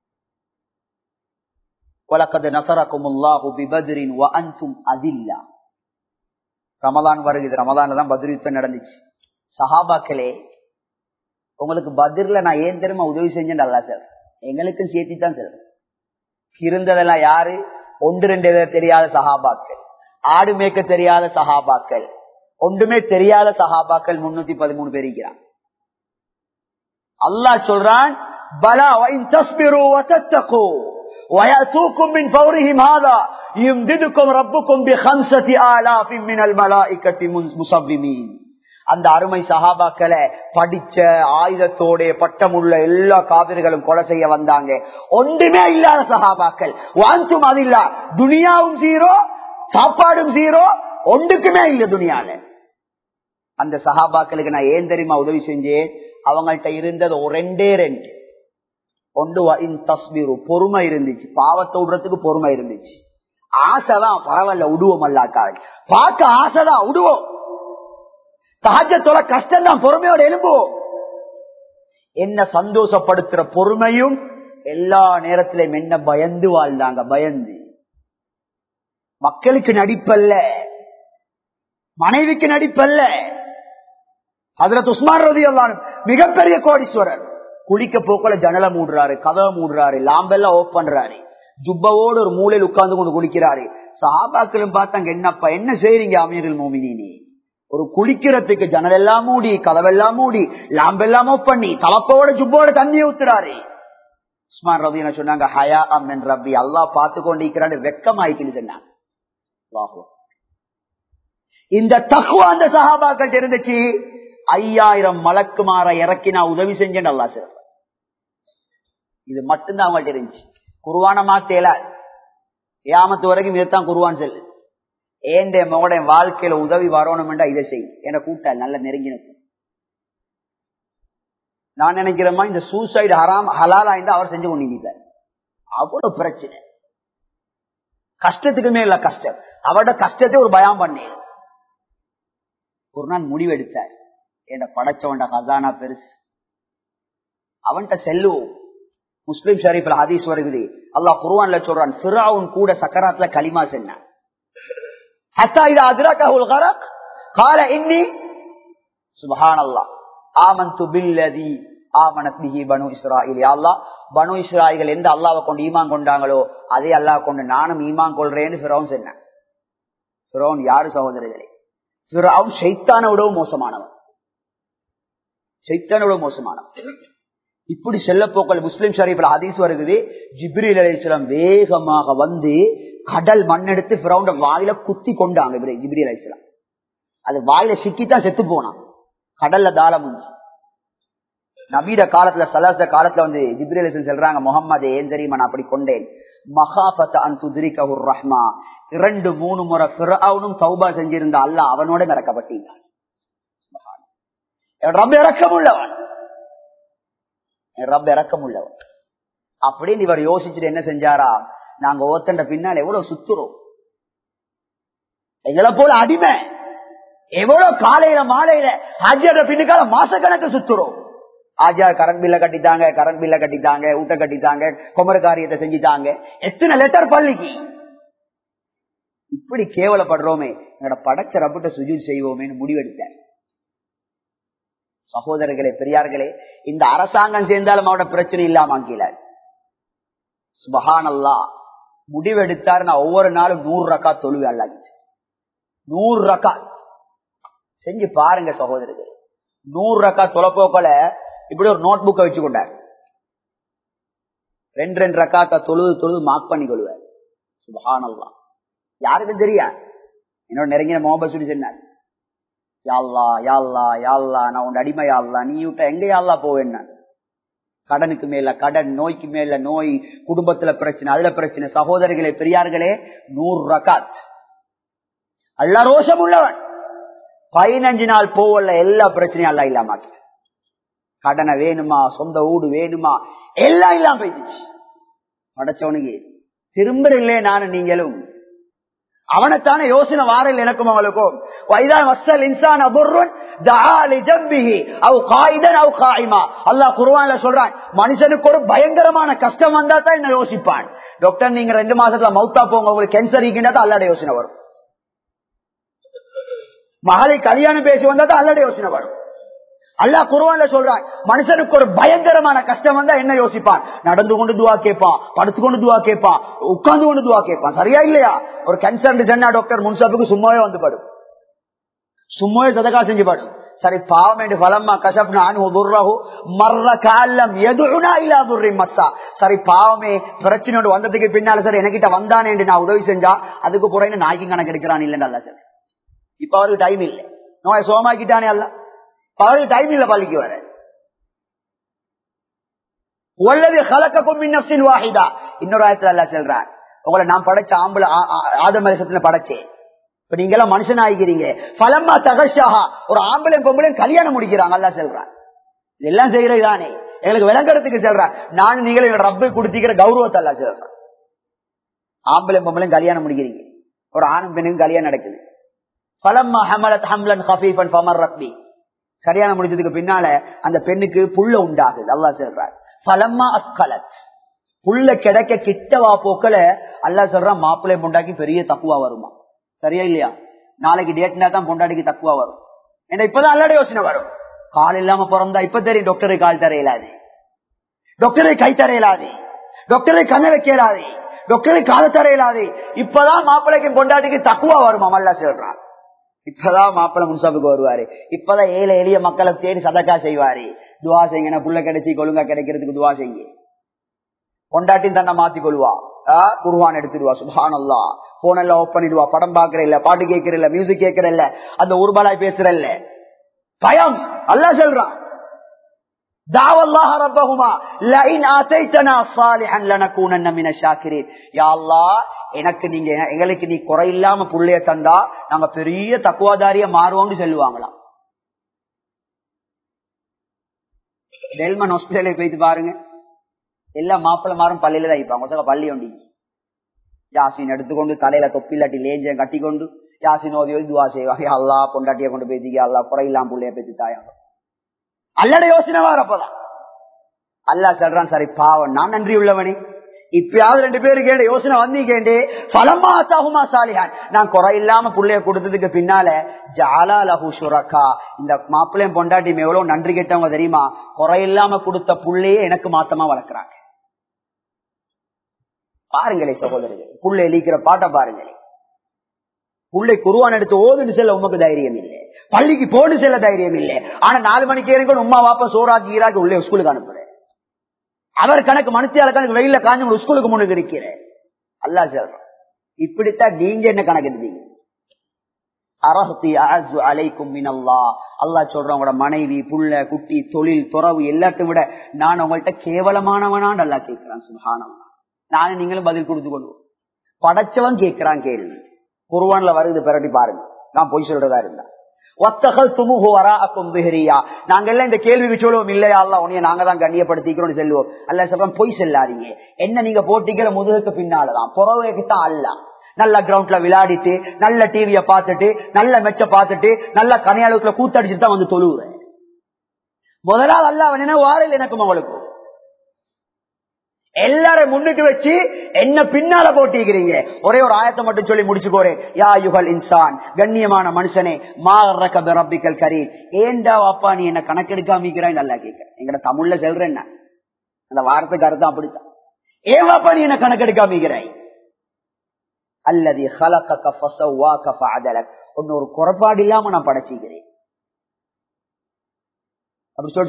வழக்கது நசரக்குமுல்லாஹு பிபத்ரின் வ அன்தும் அதில்லா ரமலான் வருகிறது ரமலான்ல தான் பத்ரி யுத்தம் நடந்துச்சு சஹாபாக்களே உங்களுக்கு பதிர்ல நான் ஏன் தெரியுமா உதவி செஞ்சேன் நல்லா சார் எங்களுக்கும் சேர்த்தி தான் சார் இருந்ததெல்லாம் யாரு ஒன்று ரெண்டு பேர் தெரியாத சஹாபாக்கள் ஆடு மேய்க்க தெரியாத சஹாபாக்கள் ஒன்றுமே தெரியாத சஹாபாக்கள் முன்னூத்தி பதிமூணு பேர் இருக்கிறான் அல்லாஹ் சொல்றான் பலா வைன் தஸ்பிரு வதத்தகு ويأتوكم من فورهم هذا يمددكم ربكم بخمسة آلاف من الملائكة مصبمين அந்த அருமை சஹாபாக்களை படிச்ச ஆயுதத்தோட பட்டமுள்ள எல்லா காவிர்களும் கொலை செய்ய வந்தாங்க ஒன்றுமே இல்லாத சஹாபாக்கள் வாஞ்சும் அது இல்ல துனியாவும் சீரோ சாப்பாடும் சீரோ ஒன்றுக்குமே இல்ல துனியால அந்த சஹாபாக்களுக்கு நான் ஏன் தெரியுமா உதவி செஞ்சேன் அவங்கள்ட்ட இருந்தது ஒரு ரெண்டே ரெண்டு ஒன்று தஸ்பீரு பொறுமை இருந்துச்சு பாவத்தை விடுறதுக்கு பொறுமை இருந்துச்சு ஆசைதான் பரவாயில்ல உடுவோம் அல்லாக்காவை பார்க்க ஆசைதான் உடுவோம் சகஜத்தோட கஷ்டம் தான் பொறுமையோட எழும்புவோம் என்ன சந்தோஷப்படுத்துற பொறுமையும் எல்லா நேரத்திலையும் என்ன பயந்து வாழ்ந்தாங்க பயந்து மக்களுக்கு நடிப்பல்ல மனைவிக்கு நடிப்பல்ல அதுல துஸ்மான் ரதி மிகப்பெரிய கோடீஸ்வரர் குளிக்க போக்கல ஜனலை மூடுறாரு கதவை மூடுறாரு லாம்பெல்லாம் ஓப் பண்றாரு ஜுப்பவோடு ஒரு மூலையில் உட்கார்ந்து கொண்டு குளிக்கிறாரு சாபாக்களும் பார்த்தாங்க என்னப்பா என்ன செய்றீங்க அமீரில் மோமினி ஒரு குளிக்கிறதுக்கு ஜன்னல் எல்லாம் மூடி கதவெல்லாம் மூடி லாம்பெல்லாம் ஓப் பண்ணி தலப்போட ஜுப்போட தண்ணி ஊத்துறாரு உஸ்மான் ரவி என்ன சொன்னாங்க ஹயா அம்மன் ரபி அல்லா பார்த்து கொண்டிருக்கிறான்னு வெக்கம் ஆயிக்குன்னு சொன்னாங்க இந்த தக்குவா அந்த சகாபாக்கள் இருந்துச்சு ஐயாயிரம் மலக்குமார இறக்கி நான் உதவி செஞ்சேன் அல்லா சார் இது மட்டும்தான் அவங்கள்ட்ட இருந்துச்சு குருவான மாத்தேல ஏமத்து வரைக்கும் இதுதான் குருவான் செல்லு ஏண்ட மகடைய வாழ்க்கையில உதவி வரணும்டா இதை செய் என கூட்ட நல்ல நெருங்கினது நான் நினைக்கிறேமா இந்த சூசைடு ஹராம் ஹலாலா இருந்தா அவர் செஞ்சு கொண்டிருந்தார் அவ்வளவு பிரச்சனை கஷ்டத்துக்குமே இல்ல கஷ்டம் அவரோட கஷ்டத்தை ஒரு பயம் பண்ணி ஒரு நாள் முடிவெடுத்தார் என்ன படைச்சவன்ட கசானா பெருசு அவன்கிட்ட செல்லுவோம் முஸ்லிம் ஷரீஃப்ல ஹதீஸ் வருகுது அல்லாஹ் குருவான்ல சொல்றான் பிராவுன் கூட சக்கராத்துல களிமா சென்னான் حتى إذا أدركه الغرق قال إني سبحان الله آمنت بالذي آمنت به بنو إسرائيل يا الله பனு இஸ்ராயிகள் எந்த அல்லாவை கொண்டு ஈமான் கொண்டாங்களோ அதே அல்லாஹ் கொண்டு நானும் ஈமான் கொள்றேன்னு பிறவும் சொன்னேன் பிறவன் யாரு சகோதரர்களே பிறவும் சைத்தான விடவும் மோசமானவன் சைத்தான விட மோசமானவன் இப்படி செல்ல போக்கள் முஸ்லிம் ஷரீஃப்ல ஹதீஸ் வருகுது ஜிப்ரில் அலிஸ்லாம் வேகமாக வந்து கடல் மண்ணெடுத்து பிரவுண்ட வாயில குத்தி கொண்டாங்க ஜிப்ரி அலிஸ்லாம் அது வாயில சிக்கித்தான் செத்து போனான் கடல்ல தாளம் நவீன காலத்துல சலாச காலத்துல வந்து ஜிப்ரி அலிஸ்லாம் சொல்றாங்க முகமது ஏன் தெரியுமா நான் அப்படி கொண்டேன் மகாபத் அன் துதிரிக ரஹ்மா இரண்டு மூணு முறை பிறவுனும் சௌபா செஞ்சிருந்த அல்ல அவனோட நடக்கப்பட்டான் ரப்ப இறக்கம் உள்ளவன் ரப்ப இறக்கம் உள்ளவன் அப்படின்னு இவர் யோசிச்சுட்டு என்ன செஞ்சாரா நாங்க ஒருத்தண்ட பின்னால் எவ்வளவு சுத்துறோம் எங்களை போல அடிமை எவ்வளவு காலையில மாலையில ஹாஜியார பின்னுக்கால மாச கணக்கு சுத்துறோம் ஆஜியார் கரண்ட் பில்ல கட்டித்தாங்க கரண்ட் பில்ல கட்டித்தாங்க ஊட்ட கட்டித்தாங்க குமர காரியத்தை செஞ்சுட்டாங்க எத்தனை லெட்டர் பள்ளிக்கு இப்படி கேவலப்படுறோமே என்னோட படைச்ச ரப்பிட்ட சுஜூத் செய்வோமேன்னு முடிவெடுத்தார் சகோதரர்களே பெரியார்களே இந்த அரசாங்கம் சேர்ந்தாலும் அவனோட பிரச்சனை இல்லாம ஆக்கிலார் சுபஹான் அல்லா முடிவெடுத்தார் நான் ஒவ்வொரு நாளும் நூறு ரக்கா தொழுவே அல்லாச்சு நூறு ரக்கா செஞ்சு பாருங்க சகோதரர்கள் நூறு ரக்கா தொலைப்போக்கல இப்படி ஒரு நோட் புக்கை வச்சு கொண்டார் ரெண்டு ரெண்டு ரக்காத்த தொழுது தொழுது மார்க் பண்ணி கொள்வார் சுபஹான் அல்லா யாருக்கும் தெரியா என்னோட நெருங்கின முகமது சொல்லி சொன்னார் யாழ்லா யாழ்லா யாழ்லா நான் உன் அடிமை யாழ்லா நீ விட்ட எங்க யாழ்லா போவேன் நான் கடனுக்கு மேல கடன் நோய்க்கு மேல நோய் குடும்பத்துல பிரச்சனை அதுல பிரச்சனை சகோதரிகளே பெரியார்களே நூறு ரகாத் அல்ல ரோஷம் உள்ளவன் பதினஞ்சு நாள் போவல எல்லா பிரச்சனையும் அல்ல இல்லாம கடனை வேணுமா சொந்த வீடு வேணுமா எல்லாம் இல்லாம போயிடுச்சு படைச்சவனுக்கு திரும்ப இல்லையே நானும் நீங்களும் அவனைத்தானே யோசனை வாரல் எனக்கும் அவளுக்கும் வைதா வசல் இன்சான் அபுர்வன் அல்லா குருவான்ல சொல்றான் மனுஷனுக்கு ஒரு பயங்கரமான கஷ்டம் வந்தா தான் என்ன யோசிப்பான் டாக்டர் நீங்க ரெண்டு மாசத்துல மவுத்தா போங்க உங்களுக்கு கேன்சர் இருக்கின்றா அல்லாட யோசனை வரும் மகளை கல்யாணம் பேசி வந்தா தான் அல்லாட யோசனை வரும் அல்லா குருவான்ல சொல்றான் மனுஷனுக்கு ஒரு பயங்கரமான கஷ்டம் வந்தா என்ன யோசிப்பான் நடந்து கொண்டு துவா கேட்பான் படுத்து கொண்டு துவா கேட்பான் உட்கார்ந்து கொண்டு துவா கேட்பான் சரியா இல்லையா ஒரு கேன்சர் சொன்னா டாக்டர் முன்சாப்புக்கு சும்மாவே வந்து படும் சும்மாவே சதகா செஞ்சு படும் சரி பாவம் என்று பலம்மா கசப்னான் மர்ற காலம் எதுனா இல்லா துர்ரி மத்தா சரி பாவமே பிரச்சனை வந்ததுக்கு பின்னால சார் என்கிட்ட வந்தானே என்று நான் உதவி செஞ்சா அதுக்கு புறையின நாய்க்கு கணக்கு எடுக்கிறான் இல்லைன்னு அல்ல சார் இப்ப அவருக்கு டைம் இல்லை நோய் சோமாக்கிட்டானே அல்ல அவருக்கு டைம் இல்ல பள்ளிக்கு வர உள்ளது கலக்கக்கும் மின்னப்சின் வாஹிதா இன்னொரு ஆயத்துல அல்ல சொல்றான் உங்களை நான் படைச்ச ஆம்பளை ஆதமரசத்துல படைச்சேன் இப்ப நீங்க எல்லாம் மனுஷன் ஆகிக்கிறீங்க பலம்மா தகஷாகா ஒரு ஆம்பளை பொம்பளை கல்யாணம் முடிக்கிறாங்க அல்லா சொல்றான் இதெல்லாம் செய்யறதுதானே எங்களுக்கு விளங்கறதுக்கு சொல்றான் நான் நீங்களும் எங்க ரப்பை கொடுத்திக்கிற கௌரவத்தை அல்லா சொல்றான் ஆம்பளை பொம்பளை கல்யாணம் முடிக்கிறீங்க ஒரு ஆணும் பெண்ணுக்கும் கல்யாணம் நடக்குது பலம்மா ஹமலத் ஹம்லன் ஹபீபன் பமர் ரத்பி கல்யாணம் முடிச்சதுக்கு பின்னால அந்த பெண்ணுக்கு புள்ள உண்டாகுது அல்லா சொல்றார் பலம்மா அஸ்கலத் புள்ள கிடைக்க கிட்டவா போக்கல அல்லா சொல்றான் மாப்பிள்ளை பொண்டாக்கி பெரிய தக்குவா வருமா சரியா இல்லையா நாளைக்கு டேட்னா தான் பொண்டாட்டிக்கு தக்குவா வரும் ஏன்னா இப்பதான் அல்லாட யோசனை வரும் கால் இல்லாம பிறந்தா இப்ப தெரியும் டாக்டரை கால் தரையிலாது டாக்டரை கை தரையிலாது டாக்டரை கண்ண வைக்கலாது டாக்டரை கால தரையிலாது இப்பதான் மாப்பிள்ளைக்கு பொண்டாட்டிக்கு தக்குவா வருமா அல்லா சொல்றான் இப்பதான் மாப்பிள்ள முன்சாப்புக்கு வருவாரு இப்பதான் ஏழை எளிய மக்களை தேடி சதக்கா செய்வாரு துவா செய்யுங்க புள்ள கிடைச்சி ஒழுங்கா கிடைக்கிறதுக்கு துவா செய்ய கொண்டாட்டி தன்னை மாத்தி கொள்வா குருவான் எடுத்துடுவா சுபான் அல்லா போன் எல்லாம் ஆஃப் பண்ணிடுவா படம் பாக்குற இல்ல பாட்டு கேட்கிற இல்ல மியூசிக் கேட்கிற இல்ல அந்த ஊர்பாலாய் பேசுற இல்ல பயம் அல்ல சொல்றான் எனக்கு நீங்க எங்களுக்கு நீ குறையில்லாம புள்ளைய தந்தா நாங்க பெரிய தக்குவாதாரிய மாறுவோம்னு சொல்லுவாங்களாம் டெல்மன் ஹாஸ்பிட்டலுக்கு போயிட்டு பாருங்க எல்லா மாப்பிள்ள மாறும் பள்ளியில தான் இருப்பாங்க பள்ளி ஒண்டி யாசின் எடுத்துக்கொண்டு தலையில தொப்பில்லாட்டி லேஞ்சம் கட்டி கொண்டு யாசின் ஓதி ஓதி துவா செய்வாங்க அல்லா பொண்டாட்டிய கொண்டு பேசிக்க அல்லா குறையில்லாம் புள்ளைய பேசி தாயாங்க அல்லட யோசனை வரப்பதான் அல்லா சொல்றான் சரி பாவம் நான் நன்றி உள்ளவனே இப்பயாவது ரெண்டு பேரு கேட்ட யோசனை வந்தீங்கண்டே பலமா தகுமா சாலிஹான் நான் குறை இல்லாம புள்ளைய கொடுத்ததுக்கு பின்னால ஜாலா லஹு சுரக்கா இந்த மாப்பிள்ளையும் பொண்டாட்டி எவ்வளவு நன்றி கேட்டவங்க தெரியுமா குறை இல்லாம கொடுத்த புள்ளையே எனக்கு மாத்தமா வளர்க்குறாங்க பாருங்களே சகோதரர்கள் புள்ளை எலிக்கிற பாட்டை பாருங்களே புள்ளை குருவான் எடுத்து ஓதுன்னு செல்ல உமக்கு தைரியம் இல்லை பள்ளிக்கு போடு செல்ல தைரியம் இல்லை ஆனா நாலு மணிக்கு ஏறிக்கொண்டு உமா வாப்பா சோறாக்கி ஈராக்கி உள்ளே ஸ்கூலுக்கு அனுப்புறேன் அவர் கணக்கு மனுஷியால கணக்கு வெயில காஞ்சு ஸ்கூலுக்கு முன்னுக்கு இருக்கிறேன் அல்லா சொல்றோம் இப்படித்தான் நீங்க என்ன கணக்கு எடுத்தீங்க அல்லா சொல்றவங்களோட மனைவி புள்ள குட்டி தொழில் துறவு எல்லாத்தையும் விட நான் உங்கள்கிட்ட கேவலமானவனான் அல்லா கேட்கிறான் சுகானம் நானும் நீங்களும் பதில் கொடுத்து கொள்வோம் படைச்சவன் கேட்கிறான் கேள்வி குருவான்ல வருது பிறட்டி பாருங்க நான் பொய் சொல்றதா இருந்தா ஒத்தகல் துமுகு வரா கும்பிஹரியா நாங்க எல்லாம் இந்த கேள்விக்கு சொல்லுவோம் இல்லையா அல்ல உனைய நாங்க தான் கண்ணியப்படுத்திக்கிறோம் சொல்லுவோம் அல்ல சொல்றோம் பொய் செல்லாதீங்க என்ன நீங்க போட்டிக்கிற முதுகுக்கு பின்னாலதான் புறவைக்கு தான் அல்ல நல்ல கிரவுண்ட்ல விளையாடிட்டு நல்ல டிவிய பார்த்துட்டு நல்ல மெச்ச பார்த்துட்டு நல்ல கனையாளத்துல கூத்தடிச்சுட்டு தான் வந்து தொழுவுறேன் முதலாவது அல்ல அவன் என்ன வாரில் எனக்கும் அவளுக்கும் எல்லாரும் முன்னுக்கு வச்சு என்ன பின்னால போட்டிக்கிறீங்க ஒரே ஒரு ஆயத்தை மட்டும் சொல்லி முடிச்சுக்கோறேன் யா யுகல் இன்சான் கண்ணியமான மனுஷனே மாபிக்கல் கரீம் ஏண்டா அப்பா நீ என்ன கணக்கெடுக்காமிக்கிறாய் நல்லா கேட்க எங்கட தமிழ்ல சொல்றேன் அந்த வார்த்தைக்கு அர்த்தம் அப்படித்தான் ஏன் அப்பா நீ என்ன கணக்கெடுக்காமிக்கிறாய் அல்லது ஒன்னு ஒரு குறைபாடு இல்லாம நான் படைச்சிக்கிறேன் அப்படி சொல்லி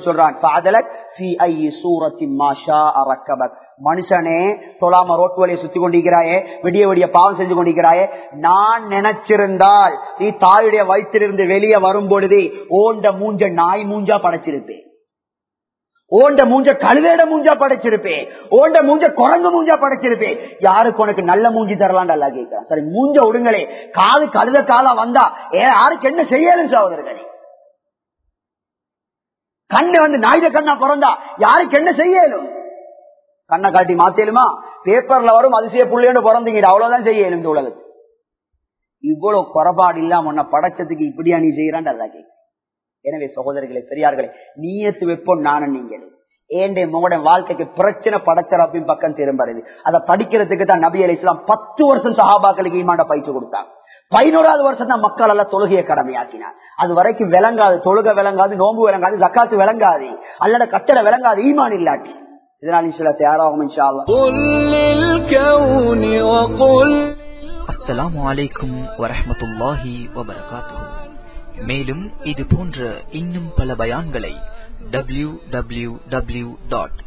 சொல்றான் மனுஷனே தொழாம ரோட்டு வழியை சுத்தி கொண்டிருக்கிறாயே விடிய விடிய பாவம் செஞ்சு கொண்டிருக்கிறாயே நான் நினைச்சிருந்தால் நீ தாயுடைய வயிற்றிலிருந்து வெளியே வரும் பொழுது ஓண்ட மூஞ்ச நாய் மூஞ்சா படைச்சிருப்பேன் ஓண்ட மூஞ்ச கழுவேட மூஞ்சா படைச்சிருப்பேன் ஓண்ட மூஞ்ச குரங்கு மூஞ்சா படைச்சிருப்பேன் யாருக்கு உனக்கு நல்ல மூஞ்சி தரலாம் நல்லா கேட்கிறேன் சரி மூஞ்ச விடுங்களே காது கழுத காலா வந்தா யாருக்கு என்ன செய்யலும் சகோதரர்களே கண்ணு வந்து நாயுத கண்ணா பிறந்தா யாருக்கு என்ன செய்யலும் கண்ணை காட்டி மாத்தேலுமா பேப்பர்ல வரும் அதிசய புள்ளையோட பிறந்தீங்க அவ்வளவுதான் செய்யலும் இந்த உலகத்து இவ்வளவு குறைபாடு இல்லாம உன்னை படைச்சதுக்கு இப்படியா நீ செய்யறான் அல்லா கேட்க எனவே சகோதரர்களே பெரியார்களே நீயத்து வைப்போம் நானும் நீங்களும் ஏண்டே உங்களோட வாழ்க்கைக்கு பிரச்சனை படைச்சரப்பின் பக்கம் திரும்புறது அதை படிக்கிறதுக்கு தான் நபி அலி இஸ்லாம் பத்து வருஷம் சஹாபாக்களுக்கு ஈமாண்ட பயிற்சி கொடுத்தாங்க பதினோராவது வருஷம் தான் மக்கள் எல்லாம் தொழுகையை கடமையாக்கினார் அது வரைக்கும் விளங்காது தொழுக விளங்காது நோம்பு விளங்காது ஜக்காத்து விளங்காது அல்லட கட்டளை விளங்காது ஈமான் இல்லாட்டி இதனால் சில தயாராகும் இன்ஷா அல்லாஹ். قل للكون وقل அஸ்ஸலாமு அலைக்கும் வரஹ்மத்துல்லாஹி வபரகாத்துஹு மேலும் இது போன்ற இன்னும் பல பயான்களை W W W dot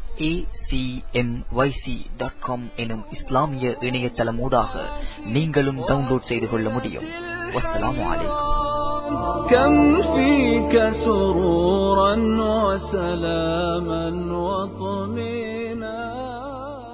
dot com எனும் இஸ்லாமிய இணையதளமூடாக நீங்களும் டவுன்லோட் செய்து கொள்ள முடியும் வஸ்ஸலாமு அலைக்கும் كم فيك سرورا وسلاما وطمئنا